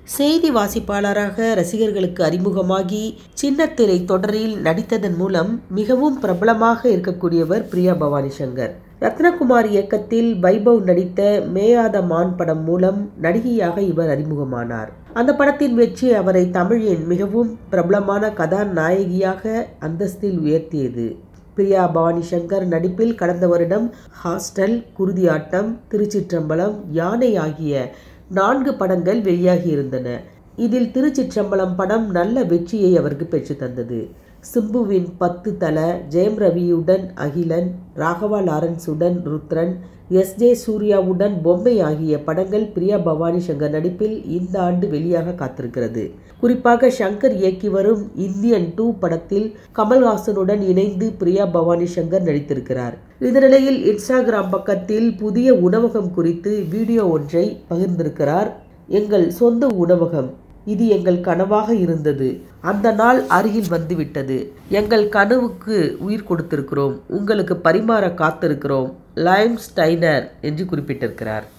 செய்தி வாசிப்பாளராக ரசிகர்களுக்கு அறிமுகமாகி சின்னத்திரை தொடரில் நடித்ததன் மூலம் மிகவும் பிரபலமாக இருக்கக்கூடியவர் பிரியா பவானி சங்கர் ரத்னகுமார் இயக்கத்தில் வைபவ் நடித்த மேயாத மான் படம் மூலம் நடிகையாக இவர் அறிமுகமானார் அந்த படத்தின் வெற்றி அவரை தமிழின் மிகவும் பிரபலமான கதாநாயகியாக அந்தஸ்தில் உயர்த்தியது பிரியா பவானி சங்கர் நடிப்பில் கடந்த வருடம் ஹாஸ்டல் குருதியாட்டம் திருச்சிற்றம்பலம் யானை ஆகிய நான்கு படங்கள் வெளியாகியிருந்தன இதில் திருச்சிற்றம்பலம் படம் நல்ல வெற்றியை அவருக்கு பெற்று தந்தது சிம்புவின் பத்து தல ஜெயம் ரவியுடன் அகிலன் ராகவா லாரன்ஸுடன் ருத்ரன் எஸ் ஜே சூர்யாவுடன் பொம்மை ஆகிய படங்கள் பிரியா பவானி சங்கர் நடிப்பில் இந்த ஆண்டு வெளியாக காத்திருக்கிறது குறிப்பாக சங்கர் இயக்கி வரும் இந்தியன் டூ படத்தில் கமல்ஹாசனுடன் இணைந்து பிரியா பவானி சங்கர் நடித்திருக்கிறார் இந்த நிலையில் இன்ஸ்டாகிராம் பக்கத்தில் புதிய உணவகம் குறித்து வீடியோ ஒன்றை பகிர்ந்திருக்கிறார் எங்கள் சொந்த உணவகம் இது எங்கள் கனவாக இருந்தது அந்த நாள் அருகில் வந்துவிட்டது எங்கள் கனவுக்கு உயிர் கொடுத்திருக்கிறோம் உங்களுக்கு பரிமாற காத்திருக்கிறோம் லைம் ஸ்டைனர் என்று குறிப்பிட்டிருக்கிறார்